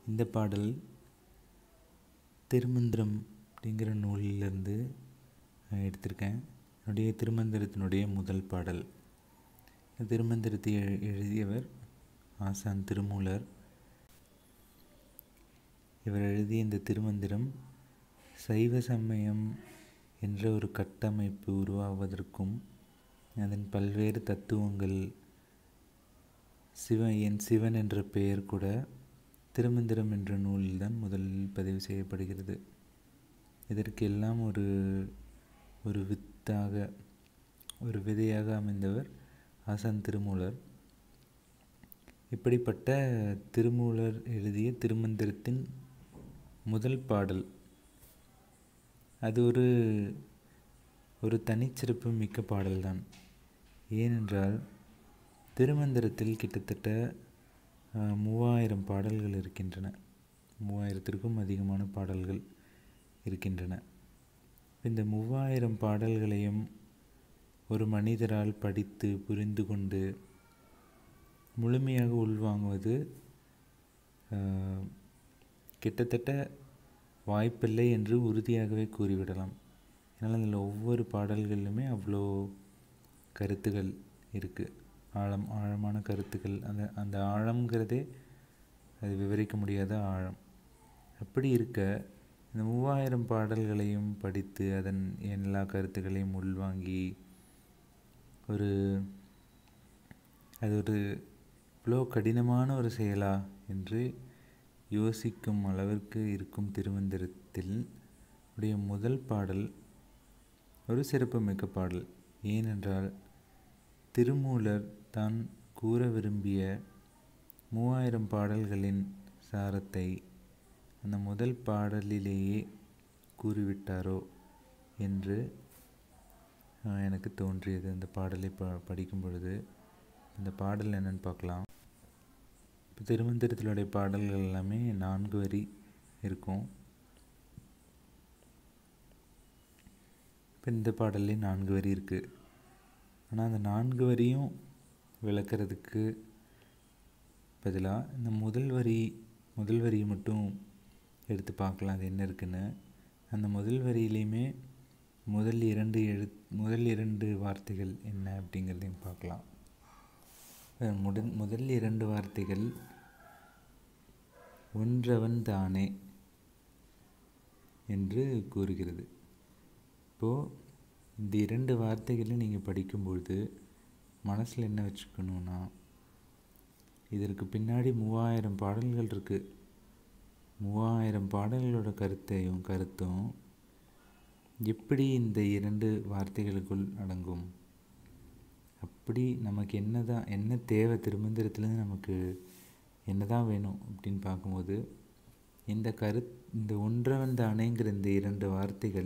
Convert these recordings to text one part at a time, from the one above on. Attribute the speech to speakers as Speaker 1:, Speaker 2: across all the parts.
Speaker 1: இந்த பாடல் திருமந்திரம் அப்படிங்கிற நூலிலிருந்து எடுத்திருக்கேன் என்னுடைய திருமந்திரத்தினுடைய முதல் பாடல் இந்த திருமந்திரத்தை எழு எழுதியவர் ஆசான் திருமூலர் இவர் எழுதிய இந்த திருமந்திரம் சைவ சமயம் என்ற ஒரு கட்டமைப்பு உருவாவதற்கும் அதன் பல்வேறு தத்துவங்கள் சிவன் என் சிவன் என்ற பெயர் கூட திருமந்திரம் என்ற நூலில்தான் முதலில் பதிவு செய்யப்படுகிறது இதற்கெல்லாம் ஒரு ஒரு வித்தாக ஒரு விதையாக அமைந்தவர் ஆசான் திருமூலர் இப்படிப்பட்ட திருமூலர் எழுதிய திருமந்திரத்தின் முதல் பாடல் அது ஒரு ஒரு தனிச்சிறப்பு மிக்க பாடல்தான் ஏனென்றால் திருமந்திரத்தில் கிட்டத்தட்ட மூவாயிரம் பாடல்கள் இருக்கின்றன மூவாயிரத்திற்கும் அதிகமான பாடல்கள் இருக்கின்றன இந்த மூவாயிரம் பாடல்களையும் ஒரு மனிதரால் படித்து புரிந்து கொண்டு முழுமையாக உள்வாங்குவது கிட்டத்தட்ட வாய்ப்பில்லை என்று உறுதியாகவே கூறிவிடலாம் ஏன்னால் அதில் ஒவ்வொரு பாடல்களிலுமே அவ்வளோ கருத்துகள் இருக்குது ஆழம் ஆழமான கருத்துக்கள் அந்த அந்த ஆழங்கிறதே அது விவரிக்க முடியாத ஆழம் அப்படி இருக்க இந்த மூவாயிரம் பாடல்களையும் படித்து அதன் எல்லா கருத்துக்களையும் உள்வாங்கி ஒரு அது ஒரு இவ்வளோ கடினமான ஒரு செயலா என்று யோசிக்கும் அளவிற்கு இருக்கும் திருமந்திரத்தில் உடைய முதல் பாடல் ஒரு சிறப்புமிக்க பாடல் ஏனென்றால் திருமூலர் தான் கூற விரும்பிய மூவாயிரம் பாடல்களின் சாரத்தை அந்த முதல் பாடலிலேயே கூறிவிட்டாரோ என்று எனக்கு தோன்றியது அந்த பாடலை ப படிக்கும் பொழுது அந்த பாடல் என்னன்னு பார்க்கலாம் இப்போ திருமந்திரத்தினுடைய பாடல்கள் எல்லாமே நான்கு வரி இருக்கும் இப்போ இந்த பாடல்லே நான்கு வரி இருக்குது ஆனால் அந்த நான்கு வரியும் விளக்கிறதுக்கு பதிலாக இந்த முதல் வரி முதல் வரியை மட்டும் எடுத்து பார்க்கலாம் அது என்ன இருக்குன்னு அந்த முதல் வரியிலையுமே முதல் இரண்டு எழு முதல் இரண்டு வார்த்தைகள் என்ன அப்படிங்கிறதையும் பார்க்கலாம் முதல் முதல் இரண்டு வார்த்தைகள் ஒன்றவன் தானே என்று கூறுகிறது இப்போது இந்த இரண்டு வார்த்தைகளை நீங்கள் படிக்கும்பொழுது மனசில் என்ன வச்சுக்கணுன்னா இதற்கு பின்னாடி மூவாயிரம் பாடல்கள் இருக்குது மூவாயிரம் பாடல்களோட கருத்தையும் கருத்தும் எப்படி இந்த இரண்டு வார்த்தைகளுக்குள் அடங்கும் அப்படி நமக்கு என்ன தான் என்ன தேவை திருமந்திரத்துலேருந்து நமக்கு என்ன தான் வேணும் அப்படின்னு பார்க்கும்போது இந்த கரு இந்த ஒன்றவன் தானேங்கிற இந்த இரண்டு வார்த்தைகள்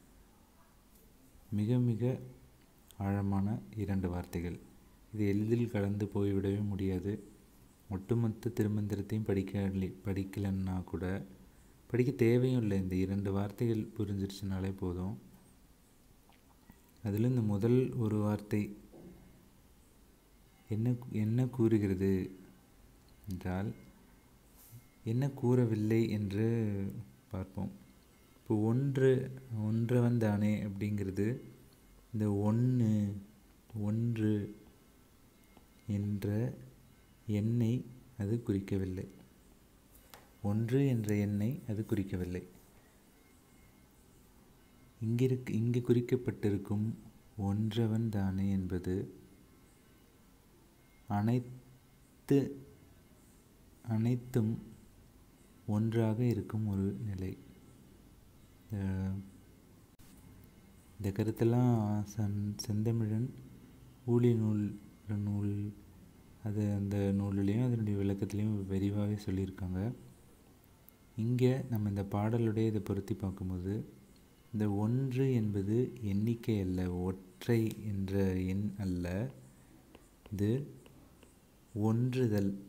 Speaker 1: மிக மிக ஆழமான இரண்டு வார்த்தைகள் இது எளிதில் கடந்து போய்விடவே முடியாது ஒட்டுமொத்த திருமந்திரத்தையும் படிக்க படிக்கலைன்னா கூட படிக்க தேவையும் இல்லை இந்த இரண்டு வார்த்தைகள் புரிஞ்சிருச்சுனாலே போதும் அதில் இந்த முதல் ஒரு வார்த்தை என்ன என்ன கூறுகிறது என்றால் என்ன கூறவில்லை என்று பார்ப்போம் இப்போ ஒன்று ஒன்றவன் தானே அப்படிங்கிறது இந்த ஒன்று ஒன்று என்ற எண்ணை அது குறிக்கவில்லை ஒன்று என்ற எண்ணை அது குறிக்கவில்லை இங்கிருக்கு இங்கு குறிக்கப்பட்டிருக்கும் ஒன்றவன் தானே என்பது அனைத்து அனைத்தும் ஒன்றாக இருக்கும் ஒரு நிலை இந்த கருத்தெல்லாம் சன் செந்தமிழன் ஊழி நூல் நூல் அது அந்த நூல்லையும் அதனுடைய விளக்கத்துலேயும் விரிவாகவே சொல்லியிருக்காங்க இங்கே நம்ம இந்த பாடலுடைய இதை பொருத்தி பார்க்கும்போது இந்த ஒன்று என்பது எண்ணிக்கை அல்ல ஒற்றை என்ற எண் அல்ல இது ஒன்றுதல்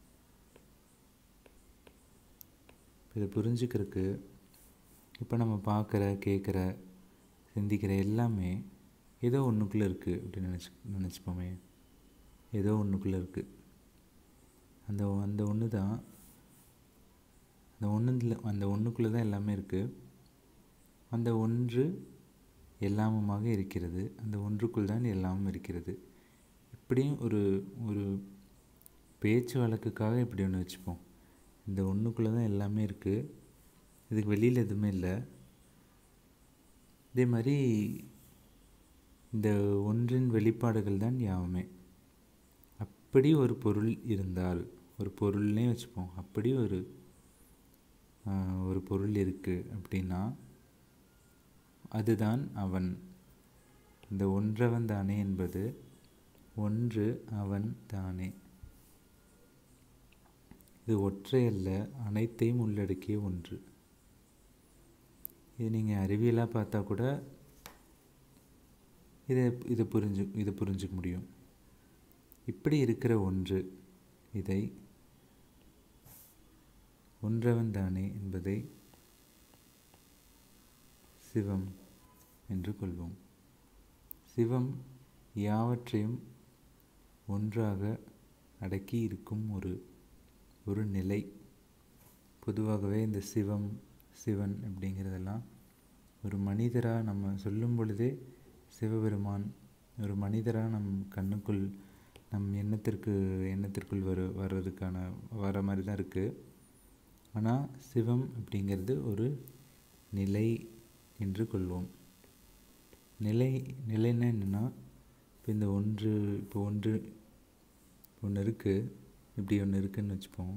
Speaker 1: இதை புரிஞ்சுக்கிறதுக்கு இப்போ நம்ம பார்க்குற கேட்குற சிந்திக்கிற எல்லாமே ஏதோ ஒன்றுக்குள்ளே இருக்குது அப்படின்னு நினச்சி நினச்சிப்போமே ஏதோ ஒன்றுக்குள்ளே இருக்குது அந்த அந்த ஒன்று தான் அந்த ஒன்றில் அந்த ஒன்றுக்குள்ளே தான் எல்லாமே இருக்குது அந்த ஒன்று எல்லாமுமாக இருக்கிறது அந்த ஒன்றுக்குள் தான் எல்லாமும் இருக்கிறது இப்படியும் ஒரு ஒரு பேச்சு வழக்குக்காக இப்படி ஒன்று வச்சுப்போம் இந்த ஒன்றுக்குள்ளே தான் எல்லாமே இருக்குது இதுக்கு வெளியில் எதுவுமே இல்லை இதே மாதிரி இந்த ஒன்றின் வெளிப்பாடுகள் தான் யாவுமே அப்படி ஒரு பொருள் இருந்தால் ஒரு பொருள்னே வச்சுப்போம் அப்படி ஒரு ஒரு பொருள் இருக்குது அப்படின்னா அதுதான் அவன் இந்த ஒன்றவன் தானே என்பது ஒன்று அவன் தானே இது ஒற்றையல்ல அனைத்தையும் உள்ளடக்கிய ஒன்று இது நீங்கள் அறிவியலாக பார்த்தா கூட இதை இதை புரிஞ்சு இதை புரிஞ்சுக்க முடியும் இப்படி இருக்கிற ஒன்று இதை ஒன்றவன் தானே என்பதை சிவம் என்று கொள்வோம் சிவம் யாவற்றையும் ஒன்றாக அடக்கி இருக்கும் ஒரு ஒரு நிலை பொதுவாகவே இந்த சிவம் சிவன் அப்படிங்கிறதெல்லாம் ஒரு மனிதராக நம்ம சொல்லும் பொழுதே சிவபெருமான் ஒரு மனிதராக நம் கண்ணுக்குள் நம் எண்ணத்திற்கு எண்ணத்திற்குள் வரு வர்றதுக்கான வர மாதிரி தான் இருக்குது ஆனால் சிவம் அப்படிங்கிறது ஒரு நிலை என்று கொள்வோம் நிலை நிலைன்னா என்னென்னா இப்போ இந்த ஒன்று இப்போ ஒன்று ஒன்று இருக்குது இப்படி ஒன்று இருக்குதுன்னு வச்சுப்போம்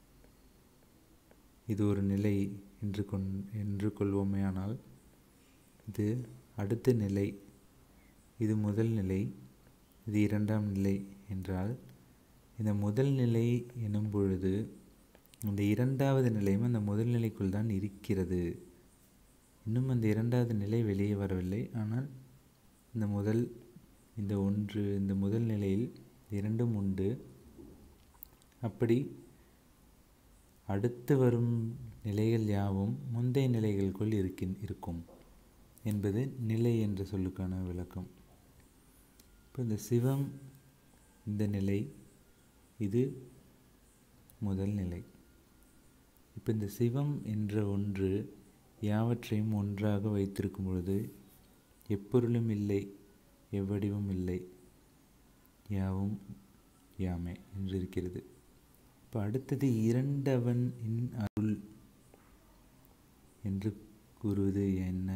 Speaker 1: இது ஒரு நிலை என்று கொண் என்று கொள்வோமே ஆனால் இது அடுத்த நிலை இது முதல் நிலை இது இரண்டாம் நிலை என்றால் இந்த முதல் நிலை எனும் பொழுது இந்த இரண்டாவது நிலையும் அந்த முதல் நிலைக்குள் தான் இருக்கிறது இன்னும் அந்த இரண்டாவது நிலை வெளியே வரவில்லை ஆனால் இந்த முதல் இந்த ஒன்று இந்த முதல் நிலையில் இரண்டும் உண்டு அப்படி அடுத்து வரும் நிலைகள் யாவும் முந்தைய நிலைகளுக்குள் இருக்கின் இருக்கும் என்பது நிலை என்ற சொல்லுக்கான விளக்கம் இப்போ இந்த சிவம் இந்த நிலை இது முதல் நிலை இப்போ இந்த சிவம் என்ற ஒன்று யாவற்றையும் ஒன்றாக வைத்திருக்கும் பொழுது எப்பொருளும் இல்லை எவ்வடிவும் இல்லை யாவும் யாமே என்று இருக்கிறது இப்போ அடுத்தது இரண்டவன் இன் அருள் என்று கூறுவது என்ன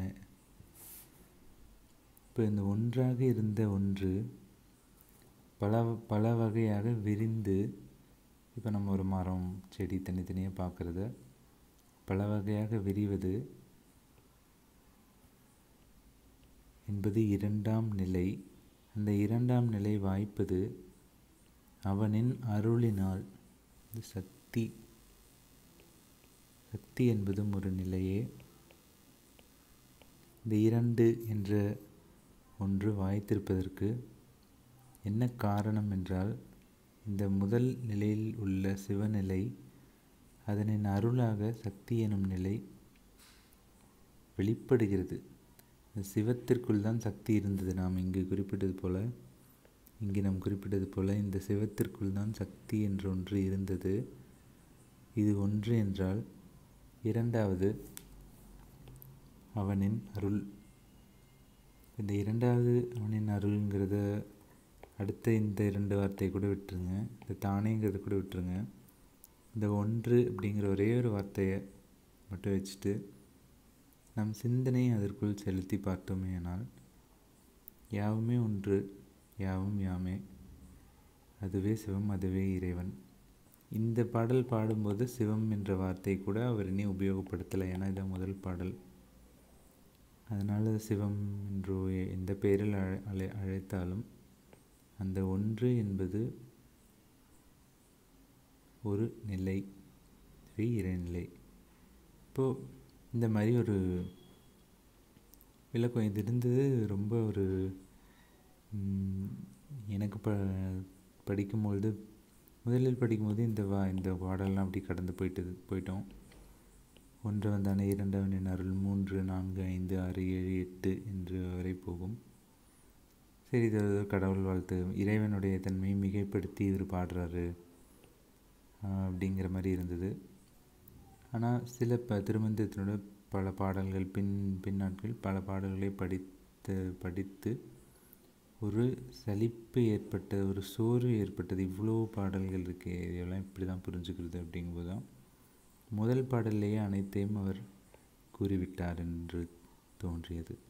Speaker 1: இப்போ இந்த ஒன்றாக இருந்த ஒன்று பல பல வகையாக விரிந்து இப்போ நம்ம ஒரு மரம் செடி தனித்தனியாக பார்க்குறத பல வகையாக விரிவது என்பது இரண்டாம் நிலை அந்த இரண்டாம் நிலை வாய்ப்பது அவனின் அருளினால் இது சக்தி சக்தி என்பதும் ஒரு நிலையே இந்த இரண்டு என்ற ஒன்று வாய்த்திருப்பதற்கு என்ன காரணம் என்றால் இந்த முதல் நிலையில் உள்ள சிவநிலை அதனின் அருளாக சக்தி எனும் நிலை வெளிப்படுகிறது இந்த சிவத்திற்குள் தான் சக்தி இருந்தது நாம் இங்கு குறிப்பிட்டது போல இங்கே நாம் குறிப்பிட்டது போல இந்த சிவத்திற்குள் தான் சக்தி என்ற ஒன்று இருந்தது இது ஒன்று என்றால் இரண்டாவது அவனின் அருள் இந்த இரண்டாவது அவனின் அருள்ங்கிறத அடுத்த இந்த இரண்டு வார்த்தையை கூட விட்டுருங்க இந்த தானேங்கிறத கூட விட்டுருங்க இந்த ஒன்று அப்படிங்கிற ஒரே ஒரு வார்த்தையை மட்டும் வச்சுட்டு நம் சிந்தனை அதற்குள் செலுத்தி பார்த்தோமே ஆனால் யாவுமே ஒன்று யாவும் யாமே அதுவே சிவம் அதுவே இறைவன் இந்த பாடல் பாடும்போது சிவம் என்ற வார்த்தை கூட அவர் இனி உபயோகப்படுத்தலை ஏன்னா இதான் முதல் பாடல் அதனால் சிவம் என்றோ எந்த பெயரில் அழை அழை அழைத்தாலும் அந்த ஒன்று என்பது ஒரு நிலை இதுவே இறைநிலை இப்போது இந்த மாதிரி ஒரு விளக்கம் இது இருந்தது ரொம்ப ஒரு எனக்கு ப படிக்கும்பொழுது முதலில் படிக்கும்போது இந்த வா இந்த பாடலாம் அப்படி கடந்து போயிட்டது போயிட்டோம் ஒன்றவன் தானே இரண்டவனின் அருள் மூன்று நான்கு ஐந்து ஆறு ஏழு எட்டு என்று வரை போகும் சரி இது கடவுள் வாழ்த்து இறைவனுடைய தன்மையை மிகைப்படுத்தி இவர் பாடுறாரு அப்படிங்கிற மாதிரி இருந்தது ஆனால் சில ப திருமந்திரத்தினோட பல பாடல்கள் பின் பின்னாட்கள் பல பாடல்களை படித்து படித்து ஒரு சலிப்பு ஏற்பட்ட ஒரு சோர்வு ஏற்பட்டது இவ்வளோ பாடல்கள் இருக்கே இதெல்லாம் இப்படி தான் புரிஞ்சுக்கிறது அப்படிங்கும்போது தான் முதல் பாடல்லையே அனைத்தையும் அவர் கூறிவிட்டார் என்று தோன்றியது